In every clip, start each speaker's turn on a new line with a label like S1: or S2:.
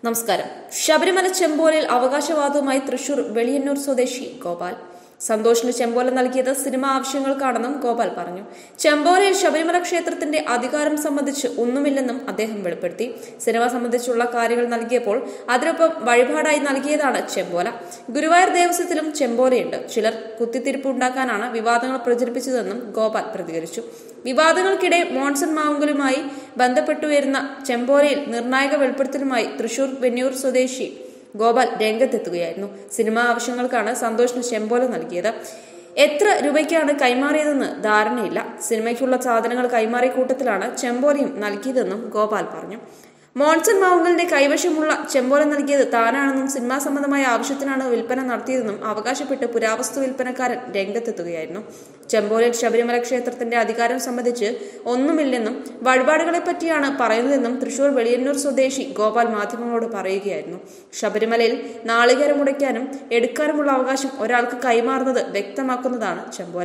S1: നമസ്കാരം ശബരിമല ചെമ്പോലിൽ അവകാശവാദവുമായി തൃശൂർ വെളിയന്നൂർ സ്വദേശി ഗോപാൽ സന്തോഷിന് ചെമ്പോല നൽകിയത് സിനിമ ആവശ്യങ്ങൾക്കാണെന്നും ഗോപാൽ പറഞ്ഞു ചെമ്പോലയിൽ ശബരിമല ക്ഷേത്രത്തിന്റെ അധികാരം സംബന്ധിച്ച് ഒന്നുമില്ലെന്നും അദ്ദേഹം വെളിപ്പെടുത്തി സിനിമ സംബന്ധിച്ചുള്ള കാര്യങ്ങൾ നൽകിയപ്പോൾ അതിനൊപ്പം വഴിപാടായി നൽകിയതാണ് ചെമ്പോല ഗുരുവായൂർ ദേവസ്വത്തിലും ചെമ്പോലയുണ്ട് ചിലർ കുത്തിത്തിരിപ്പ് ഉണ്ടാക്കാനാണ് വിവാദങ്ങൾ പ്രചരിപ്പിച്ചതെന്നും ഗോപാൽ പ്രതികരിച്ചു വിവാദങ്ങൾക്കിടെ മോൺസൺ മാവുങ്കലുമായി ബന്ധപ്പെട്ടുവരുന്ന ചെമ്പോലയിൽ നിർണായക വെളിപ്പെടുത്തലുമായി തൃശൂർ വെന്നൂർ സ്വദേശി ഗോപാൽ രംഗത്തെത്തുകയായിരുന്നു സിനിമാ ആവശ്യങ്ങൾക്കാണ് സന്തോഷിന് ചെമ്പോല നൽകിയത് എത്ര രൂപയ്ക്കാണ് കൈമാറിയതെന്ന് ധാരണയില്ല സിനിമയ്ക്കുള്ള സാധനങ്ങൾ കൈമാറിയ കൂട്ടത്തിലാണ് ചെമ്പോലയും നൽകിയതെന്നും ഗോപാൽ പറഞ്ഞു മോൺസൺ മാവുങ്കലിന്റെ കൈവശമുള്ള ചെമ്പോല നൽകിയത് താനാണെന്നും സിനിമാ സംബന്ധമായ ആവശ്യത്തിനാണ് വിൽപ്പന നടത്തിയതെന്നും അവകാശപ്പെട്ട് പുരാവസ്തു വിൽപ്പനക്കാരൻ രംഗത്തെത്തുകയായിരുന്നു ചെമ്പോലയിൽ ശബരിമല ക്ഷേത്രത്തിന്റെ അധികാരം സംബന്ധിച്ച് ഒന്നുമില്ലെന്നും വഴിപാടുകളെ പറ്റിയാണ് പറയുന്നതെന്നും തൃശൂർ വെളിയന്നൂർ സ്വദേശി ഗോപാൽ മാധ്യമങ്ങളോട് പറയുകയായിരുന്നു ശബരിമലയിൽ നാളികേരം മുടയ്ക്കാനും എടുക്കാനുമുള്ള അവകാശം ഒരാൾക്ക് കൈമാറുന്നത് വ്യക്തമാക്കുന്നതാണ് ചെമ്പോല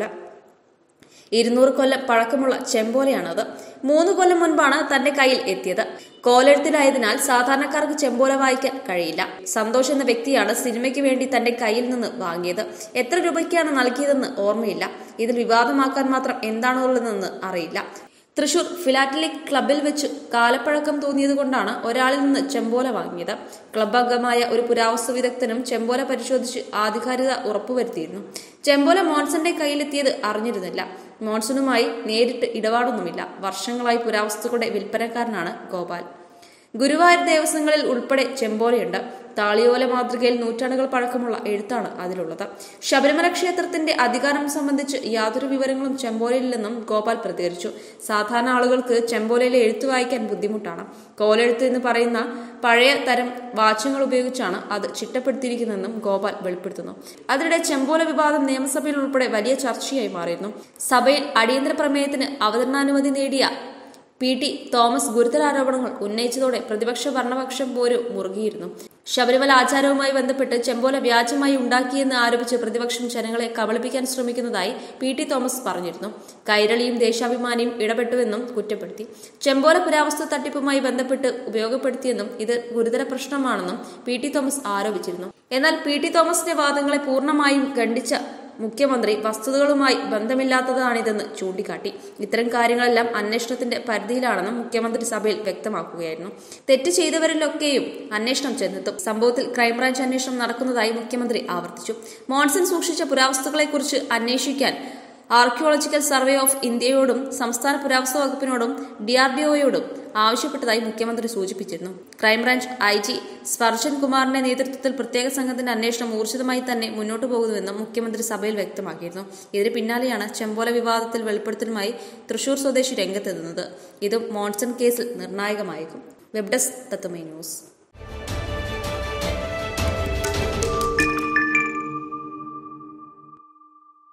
S1: ഇരുന്നൂറ് കൊല്ലം പഴക്കമുള്ള ചെമ്പോലയാണത് മൂന്ന് കൊല്ലം മുൻപാണ് തന്റെ കയ്യിൽ എത്തിയത് കോലെഴുത്തിലായതിനാൽ സാധാരണക്കാർക്ക് ചെമ്പോല വായിക്കാൻ കഴിയില്ല സന്തോഷ് എന്ന വ്യക്തിയാണ് സിനിമയ്ക്ക് വേണ്ടി തന്റെ കയ്യിൽ നിന്ന് വാങ്ങിയത് എത്ര രൂപയ്ക്കാണ് നൽകിയതെന്ന് ഓർമ്മയില്ല ഇതിൽ വിവാദമാക്കാൻ മാത്രം എന്താണുള്ളതെന്ന് അറിയില്ല തൃശൂർ ഫിലാറ്റലിക് ക്ലബിൽ വെച്ച് കാലപ്പഴക്കം തോന്നിയതുകൊണ്ടാണ് ഒരാളിൽ നിന്ന് ചെമ്പോല വാങ്ങിയത് ക്ലബ് അംഗമായ ഒരു പുരാവസ്തു വിദഗ്ധനും ചെമ്പോല പരിശോധിച്ച് ആധികാരികത ഉറപ്പുവരുത്തിയിരുന്നു ചെമ്പോല മോൺസന്റെ കയ്യിലെത്തിയത് അറിഞ്ഞിരുന്നില്ല മോൺസണുമായി നേരിട്ട് ഇടപാടൊന്നുമില്ല വർഷങ്ങളായി പുരാവസ്തുക്കളുടെ വിൽപ്പനക്കാരനാണ് ഗോപാൽ ഗുരുവായൂർ ദേവസ്വങ്ങളിൽ ഉൾപ്പെടെ ചെമ്പോലയുണ്ട് താളിയോല മാതൃകയിൽ നൂറ്റാണ്ടുകൾ പഴക്കമുള്ള എഴുത്താണ് അതിലുള്ളത് ശബരിമല ക്ഷേത്രത്തിന്റെ അധികാരം സംബന്ധിച്ച് യാതൊരു വിവരങ്ങളും ചെമ്പോലയില്ലെന്നും ഗോപാൽ പ്രതികരിച്ചു സാധാരണ ആളുകൾക്ക് ചെമ്പോലയിലെ എഴുത്ത് വായിക്കാൻ ബുദ്ധിമുട്ടാണ് കോലെഴുത്ത് എന്ന് പറയുന്ന പഴയ തരം വാച്യങ്ങൾ ഉപയോഗിച്ചാണ് അത് ചിട്ടപ്പെടുത്തിയിരിക്കുന്നതെന്നും ഗോപാൽ വെളിപ്പെടുത്തുന്നു അതിനിടെ ചെമ്പോല വിവാദം നിയമസഭയിൽ ഉൾപ്പെടെ വലിയ ചർച്ചയായി മാറിയിരുന്നു സഭയിൽ അടിയന്തര പ്രമേയത്തിന് അവതരണാനുമതി നേടിയ പി ടി തോമസ് ഗുരുതരാരോപണങ്ങൾ ഉന്നയിച്ചതോടെ പ്രതിപക്ഷ ഭരണപക്ഷം പോരും മുറുകിയിരുന്നു ശബരിമല ആചാരവുമായി ബന്ധപ്പെട്ട് ചെമ്പോല വ്യാജമായി ഉണ്ടാക്കിയെന്ന് ആരോപിച്ച് പ്രതിപക്ഷം ജനങ്ങളെ കബളിപ്പിക്കാൻ ശ്രമിക്കുന്നതായി പി ടി തോമസ് പറഞ്ഞിരുന്നു കൈരളിയും ദേശാഭിമാനിയും ഇടപെട്ടുവെന്നും കുറ്റപ്പെടുത്തി ചെമ്പോല പുരാവസ്തു തട്ടിപ്പുമായി ബന്ധപ്പെട്ട് ഉപയോഗപ്പെടുത്തിയെന്നും ഇത് ഗുരുതര പ്രശ്നമാണെന്നും പി ടി തോമസ് ആരോപിച്ചിരുന്നു എന്നാൽ പി ടി തോമസിന്റെ വാദങ്ങളെ പൂർണ്ണമായും ഖണ്ഡിച്ച മുഖ്യമന്ത്രി വസ്തുതകളുമായി ബന്ധമില്ലാത്തതാണിതെന്ന് ചൂണ്ടിക്കാട്ടി ഇത്തരം കാര്യങ്ങളെല്ലാം അന്വേഷണത്തിന്റെ പരിധിയിലാണെന്നും മുഖ്യമന്ത്രി സഭയിൽ വ്യക്തമാക്കുകയായിരുന്നു തെറ്റ് ചെയ്തവരിലൊക്കെയും അന്വേഷണം ചെന്നെത്തും സംഭവത്തിൽ ക്രൈംബ്രാഞ്ച് അന്വേഷണം നടക്കുന്നതായി മുഖ്യമന്ത്രി ആവർത്തിച്ചു മോൺസൺ സൂക്ഷിച്ച പുരാവസ്തുക്കളെക്കുറിച്ച് അന്വേഷിക്കാൻ ആർക്കിയോളജിക്കൽ സർവേ ഓഫ് ഇന്ത്യയോടും സംസ്ഥാന പുരാവസ്തു വകുപ്പിനോടും ഡിആർഡിഒയോടും ആവശ്യപ്പെട്ടതായി മുഖ്യമന്ത്രി സൂചിപ്പിച്ചിരുന്നു ക്രൈംബ്രാഞ്ച് ഐ ജി സ്പർശൻ കുമാറിന്റെ നേതൃത്വത്തിൽ പ്രത്യേക സംഘത്തിന്റെ അന്വേഷണം ഊർജിതമായി തന്നെ മുന്നോട്ടു പോകുന്നുവെന്നും മുഖ്യമന്ത്രി സഭയിൽ വ്യക്തമാക്കിയിരുന്നു ഇതിന് പിന്നാലെയാണ് ചെമ്പോല വിവാദത്തിൽ വെളിപ്പെടുത്തലുമായി തൃശൂർ സ്വദേശി രംഗത്തെത്തുന്നത് ഇതും മോൺസൺ കേസിൽ നിർണായകമായേക്കും വെബ് ഡെസ്ക് തത്വമേ ന്യൂസ്